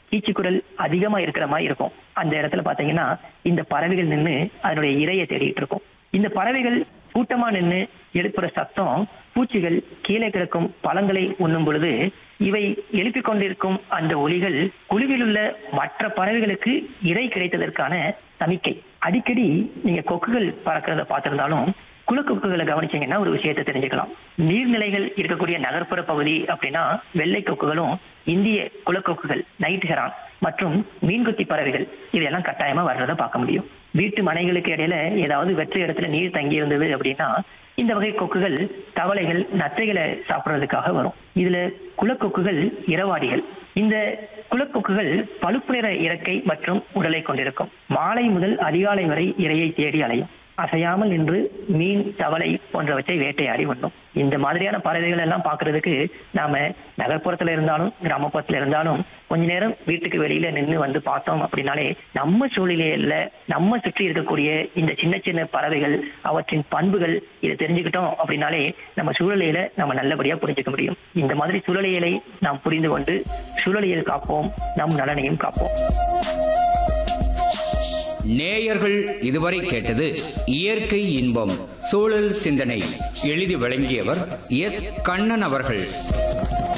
கீச்சுக்குரல் அதிகமா இருக்கிற மாதிரி இருக்கும் அந்த இடத்துல பாத்தீங்கன்னா இந்த பறவைகள் நின்று அதனுடைய இரையை தேடிட்டு இருக்கும் இந்த பறவைகள் கூட்டமா நின்று எழுப்புற சத்தம் பூச்சிகள் கீழே கிடக்கும் பழங்களை உண்ணும் பொழுது இவை எழுப்பிக் கொண்டிருக்கும் அந்த ஒலிகள் குழுவில் உள்ள மற்ற பறவைகளுக்கு இறை கிடைத்ததற்கான சமிக்கை அடிக்கடி நீங்க கொக்குகள் பறக்கிறத பார்த்திருந்தாலும் குளக்கொக்குகளை கவனிச்சீங்கன்னா ஒரு விஷயத்தை தெரிஞ்சுக்கலாம் நீர்நிலைகள் இருக்கக்கூடிய நகர்ப்புற பகுதி அப்படின்னா வெள்ளை கொக்குகளும் இந்திய குளக்கொக்குகள் நைட் ஹெரான் மற்றும் மீன்குத்தி பறவைகள் இதெல்லாம் கட்டாயமா வர்றதை பார்க்க முடியும் வீட்டு மனைகளுக்கு இடையில ஏதாவது வெற்ற இடத்துல நீர் தங்கி இருந்தது அப்படின்னா இந்த வகை கொக்குகள் தவளைகள் நத்தைகளை சாப்பிடுறதுக்காக வரும் இதுல குளக்கொக்குகள் இரவாடிகள் இந்த குளக்கொக்குகள் பழுப்பு நிற இறக்கை மற்றும் உடலை கொண்டிருக்கும் மாலை முதல் அதிகாலை வரை இரையை தேடி அலையும் அசையாமல் நின்று மீன் தவளை போன்றவற்றை வேட்டையாடி உண்ணும் இந்த மாதிரியான பறவைகள் எல்லாம் பார்க்கிறதுக்கு நாம நகர்ப்புறத்துல இருந்தாலும் கிராமப்புறத்துல இருந்தாலும் கொஞ்ச நேரம் வீட்டுக்கு வெளியில நின்று வந்து பார்த்தோம் அப்படின்னாலே நம்ம சூழ்நிலையில நம்ம சுற்றி இருக்கக்கூடிய இந்த சின்ன சின்ன பறவைகள் அவற்றின் பண்புகள் இதை தெரிஞ்சுக்கிட்டோம் அப்படின்னாலே நம்ம சூழலியலை நம்ம நல்லபடியா புரிஞ்சுக்க முடியும் இந்த மாதிரி சூழலியலை நாம் புரிந்து கொண்டு சூழலியல் காப்போம் நம் நலனையும் காப்போம் நேயர்கள் இதுவரை கேட்டது இயற்கை இன்பம் சூழல் சிந்தனை எழுதி வழங்கியவர் எஸ் கண்ணன் அவர்கள்